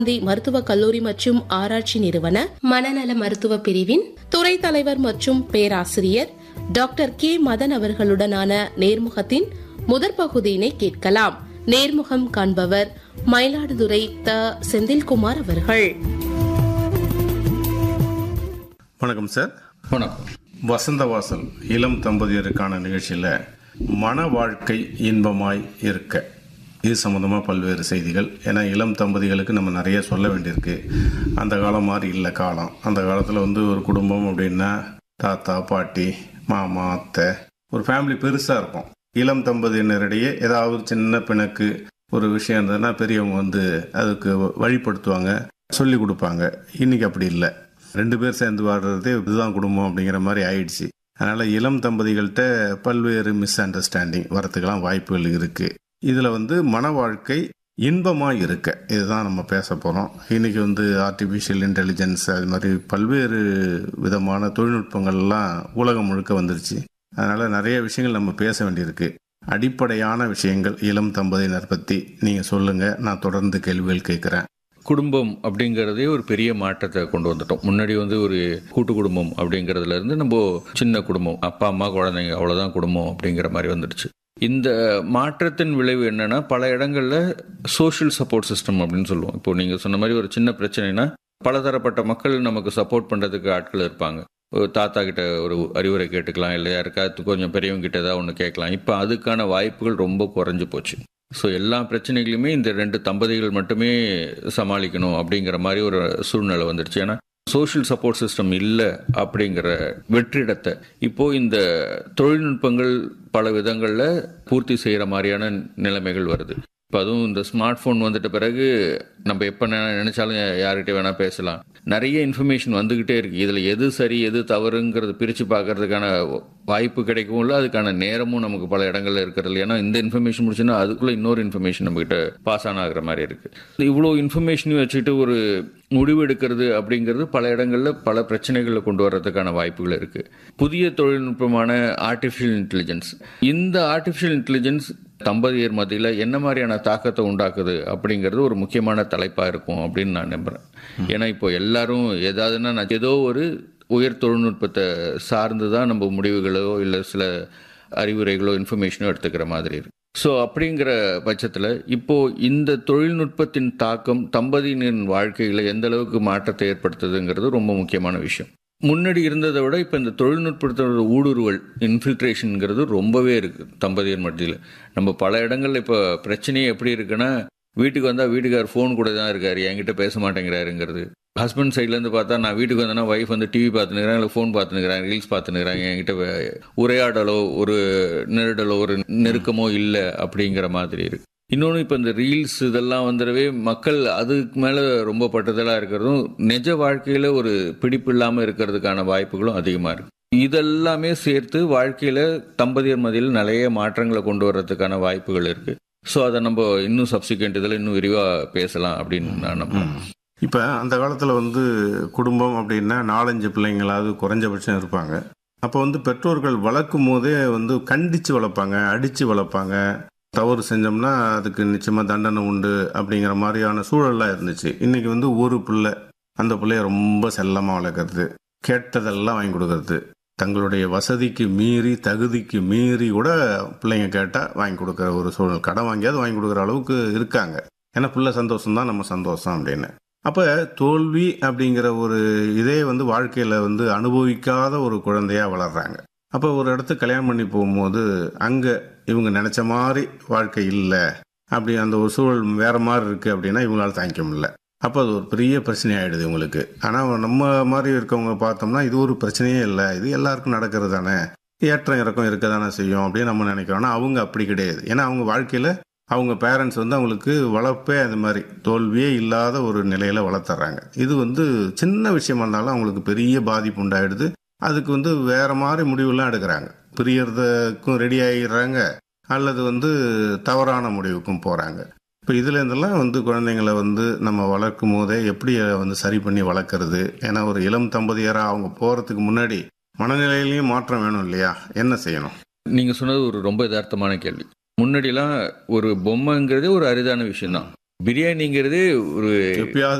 காந்தி மருத்துவக் கல்லூரி மற்றும் ஆராய்ச்சி நிறுவன மனநல மருத்துவ பிரிவின் துறை தலைவர் மற்றும் பேராசிரியர் டாக்டர் கே மதன் அவர்களுடனான நேர்முகத்தின் முதற் பகுதியினை கேட்கலாம் நேர்முகம் காண்பவர் மயிலாடுதுறை த செந்தில்குமார் அவர்கள் வணக்கம் சார் வணக்கம் வசந்த வாசல் இளம் தம்பதியருக்கான நிகழ்ச்சியில் மன வாழ்க்கை இன்பமாய் இருக்க இது சம்மந்தமாக பல்வேறு செய்திகள் ஏன்னா இளம் தம்பதிகளுக்கு நம்ம நிறைய சொல்ல வேண்டியிருக்கு அந்த காலம் மாதிரி இல்லை காலம் அந்த காலத்தில் வந்து ஒரு குடும்பம் அப்படின்னா தாத்தா பாட்டி மாமா அத்தை ஒரு ஃபேமிலி பெருசாக இருக்கும் இளம் தம்பதியினரிடையே ஏதாவது ஒரு சின்ன பிணக்கு ஒரு விஷயம் இருந்ததுன்னா பெரியவங்க வந்து அதுக்கு வழிப்படுத்துவாங்க சொல்லி கொடுப்பாங்க இன்னைக்கு அப்படி இல்லை ரெண்டு பேர் சேர்ந்து வாடுறதே இதுதான் குடும்பம் அப்படிங்கிற மாதிரி ஆயிடுச்சு அதனால இளம் தம்பதிகள்கிட்ட பல்வேறு மிஸ் அண்டர்ஸ்டாண்டிங் வரத்துக்கெல்லாம் வாய்ப்புகள் இருக்கு இதுல வந்து மன வாழ்க்கை இன்பமா இருக்க இதுதான் நம்ம பேச போறோம் இன்னைக்கு வந்து ஆர்டிபிஷியல் இன்டெலிஜென்ஸ் அது மாதிரி பல்வேறு விதமான தொழில்நுட்பங்கள்லாம் உலகம் முழுக்க வந்துருச்சு அதனால நிறைய விஷயங்கள் நம்ம பேச வேண்டியிருக்கு அடிப்படையான விஷயங்கள் இளம் தம்பதியினர் பத்தி நீங்க சொல்லுங்க நான் தொடர்ந்து கேள்விகள் கேட்கிறேன் குடும்பம் அப்படிங்கிறதே ஒரு பெரிய மாற்றத்தை கொண்டு வந்துட்டோம் முன்னாடி வந்து ஒரு கூட்டு குடும்பம் அப்படிங்கிறதுல இருந்து நம்ம சின்ன குடும்பம் அப்பா அம்மா குழந்தைங்க அவ்வளோதான் குடும்பம் அப்படிங்கிற மாதிரி வந்துடுச்சு இந்த மாற்றத்தின் விளைவு என்னன்னா பல இடங்கள்ல சோஷியல் சப்போர்ட் சிஸ்டம் அப்படின்னு சொல்லுவோம் இப்போ நீங்க சொன்ன மாதிரி ஒரு சின்ன பிரச்சனைனா பலதரப்பட்ட மக்கள் நமக்கு சப்போர்ட் பண்றதுக்கு ஆட்கள் இருப்பாங்க ஒரு தாத்தா கிட்ட ஒரு அறிவுரை கேட்டுக்கலாம் இல்லை யாருக்காவது கொஞ்சம் பெரியவங்க கிட்ட ஏதாவது ஒன்று கேட்கலாம் இப்போ அதுக்கான வாய்ப்புகள் ரொம்ப குறைஞ்சு போச்சு ஸோ எல்லா பிரச்சனைகளையுமே இந்த ரெண்டு தம்பதிகள் மட்டுமே சமாளிக்கணும் அப்படிங்கிற மாதிரி ஒரு சூழ்நிலை வந்துடுச்சு ஏன்னா சோஷியல் சப்போர்ட் சிஸ்டம் இல்லை அப்படிங்கிற வெற்றிடத்தை இப்போ இந்த தொழில்நுட்பங்கள் பல விதங்களில் பூர்த்தி செய்கிற மாதிரியான நிலைமைகள் வருது இப்போ அதுவும் இந்த ஸ்மார்ட் ஃபோன் வந்துட்ட பிறகு நம்ம எப்போ நினைச்சாலும் யார்கிட்ட வேணால் பேசலாம் நிறைய இன்ஃபர்மேஷன் வந்துக்கிட்டே இருக்கு இதில் எது சரி எது தவறுங்கிறது பிரித்து பார்க்கறதுக்கான வாய்ப்பு கிடைக்கவும் இல்லை அதுக்கான நேரமும் நமக்கு பல இடங்கள்ல இருக்கிறது ஏன்னா இந்த இன்ஃபர்மேஷன் முடிச்சுன்னா அதுக்குள்ளே இன்னொரு இன்ஃபர்மேஷன் நம்மகிட்ட பாஸ் ஆன் ஆகிற மாதிரி இருக்கு இவ்வளோ இன்ஃபர்மேஷனையும் வச்சுட்டு ஒரு முடிவு எடுக்கிறது அப்படிங்கிறது பல இடங்களில் பல பிரச்சனைகளை கொண்டு வர்றதுக்கான வாய்ப்புகள் இருக்கு புதிய தொழில்நுட்பமான ஆர்டிஃபிஷியல் இன்டெலிஜென்ஸ் இந்த ஆர்டிஃபிஷியல் இன்டெலிஜென்ஸ் தம்பதியர் மத்தியில் என்ன மாதிரியான தாக்கத்தை உண்டாக்குது அப்படிங்கிறது ஒரு முக்கியமான தலைப்பாக இருக்கும் அப்படின்னு நான் நம்புகிறேன் ஏன்னா இப்போ எல்லாரும் ஏதாவதுன்னா நான் ஏதோ ஒரு உயர் தொழில்நுட்பத்தை சார்ந்து தான் நம்ம முடிவுகளோ இல்லை சில அறிவுரைகளோ இன்ஃபர்மேஷனோ எடுத்துக்கிற மாதிரி இருக்கு ஸோ அப்படிங்கிற பட்சத்தில் இப்போ இந்த தொழில்நுட்பத்தின் தாக்கம் தம்பதியினரின் வாழ்க்கையில் எந்த அளவுக்கு மாற்றத்தை ஏற்படுத்துதுங்கிறது ரொம்ப முக்கியமான விஷயம் முன்னாடி இருந்ததை விட இப்போ இந்த தொழில்நுட்பத்தோட ஊடுருவல் இன்ஃபில்ட்ரேஷனுங்கிறது ரொம்பவே இருக்கு தம்பதியர் மத்தியில் நம்ம பல இடங்கள்ல இப்போ பிரச்சனையே எப்படி இருக்குன்னா வீட்டுக்கு வந்தால் வீட்டுக்கார் ஃபோன் கூட தான் இருக்காரு என்கிட்ட பேச மாட்டேங்கிறாருங்கிறது ஹஸ்பண்ட் சைட்லேருந்து பார்த்தா நான் வீட்டுக்கு வந்தேன்னா ஒய்ஃப் வந்து டிவி பார்த்துனுக்கிறேன் இல்லை ஃபோன் பார்த்துனுக்கிறேன் ரீல்ஸ் பார்த்துனுக்கிறாங்க என்கிட்ட உரையாடலோ ஒரு நெருடலோ ஒரு நெருக்கமோ இல்லை அப்படிங்கிற மாதிரி இருக்கு இன்னொன்று இப்போ இந்த ரீல்ஸ் இதெல்லாம் வந்துடவே மக்கள் அதுக்கு மேலே ரொம்ப பட்டுதலாக இருக்கிறதும் நிஜ வாழ்க்கையில் ஒரு பிடிப்பு இல்லாமல் இருக்கிறதுக்கான வாய்ப்புகளும் அதிகமாக இருக்கு இதெல்லாமே சேர்த்து வாழ்க்கையில் தம்பதியர் மதியில் நிறைய மாற்றங்களை கொண்டு வர்றதுக்கான வாய்ப்புகள் இருக்கு ஸோ அதை நம்ம இன்னும் சப்சிக்வெண்ட் இதில் இன்னும் விரிவாக பேசலாம் அப்படின்னு நான் நம்புறேன் இப்போ அந்த காலத்தில் வந்து குடும்பம் அப்படின்னா நாலஞ்சு பிள்ளைங்களாவது குறைஞ்சபட்சம் இருப்பாங்க அப்போ வந்து பெற்றோர்கள் வளர்க்கும் போதே வந்து கண்டித்து வளர்ப்பாங்க அடித்து வளர்ப்பாங்க தவறு செஞ்சோம்னா அதுக்கு நிச்சயமாக தண்டனை உண்டு அப்படிங்கிற மாதிரியான சூழல்லாம் இருந்துச்சு இன்னைக்கு வந்து ஒரு பிள்ளை அந்த பிள்ளைய ரொம்ப செல்லமாக வளர்க்குறது கேட்டதெல்லாம் வாங்கி கொடுக்கறது தங்களுடைய வசதிக்கு மீறி தகுதிக்கு மீறி கூட பிள்ளைங்க கேட்டால் வாங்கி கொடுக்குற ஒரு சூழல் கடன் வாங்கியாவது வாங்கி கொடுக்குற அளவுக்கு இருக்காங்க ஏன்னா பிள்ளை சந்தோஷம் தான் நம்ம சந்தோஷம் அப்படின்னு அப்போ தோல்வி அப்படிங்கிற ஒரு இதே வந்து வாழ்க்கையில் வந்து அனுபவிக்காத ஒரு குழந்தையா வளர்றாங்க அப்போ ஒரு இடத்துக்கு கல்யாணம் பண்ணி போகும்போது அங்கே இவங்க நினச்ச மாதிரி வாழ்க்கை இல்லை அப்படி அந்த ஒரு சூழல் வேற மாதிரி இருக்குது அப்படின்னா இவங்களால தாங்கிக்க முடியல அப்போ அது ஒரு பெரிய பிரச்சனை ஆகிடுது இவங்களுக்கு ஆனால் நம்ம மாதிரி இருக்கவங்க பார்த்தோம்னா இது ஒரு பிரச்சனையே இல்லை இது எல்லாருக்கும் நடக்கிறது தானே ஏற்றம் இறக்கம் இருக்க தானே செய்யும் அப்படின்னு நம்ம நினைக்கிறோம் ஆனால் அவங்க அப்படி கிடையாது ஏன்னா அவங்க வாழ்க்கையில் அவங்க பேரண்ட்ஸ் வந்து அவங்களுக்கு வளர்ப்பே அந்த மாதிரி தோல்வியே இல்லாத ஒரு நிலையில் வளர்த்துறாங்க இது வந்து சின்ன விஷயமா இருந்தாலும் அவங்களுக்கு பெரிய பாதிப்பு உண்டாயிடுது அதுக்கு வந்து வேற மாதிரி முடிவுலாம் எடுக்கிறாங்க பிரியறதுக்கும் ரெடி ஆகிடுறாங்க அல்லது வந்து தவறான முடிவுக்கும் போகிறாங்க இப்போ இதுல இருந்தெல்லாம் வந்து குழந்தைங்களை வந்து நம்ம வளர்க்கும் போதே எப்படி வந்து சரி பண்ணி வளர்க்குறது ஏன்னா ஒரு இளம் தம்பதியராக அவங்க போகிறதுக்கு முன்னாடி மனநிலையிலையும் மாற்றம் வேணும் இல்லையா என்ன செய்யணும் நீங்கள் சொன்னது ஒரு ரொம்ப யதார்த்தமான கேள்வி முன்னாடிலாம் ஒரு பொம்மைங்கிறதே ஒரு அரிதான விஷயம்தான் பிரியாணிங்கிறது ஒரு எப்பயாவது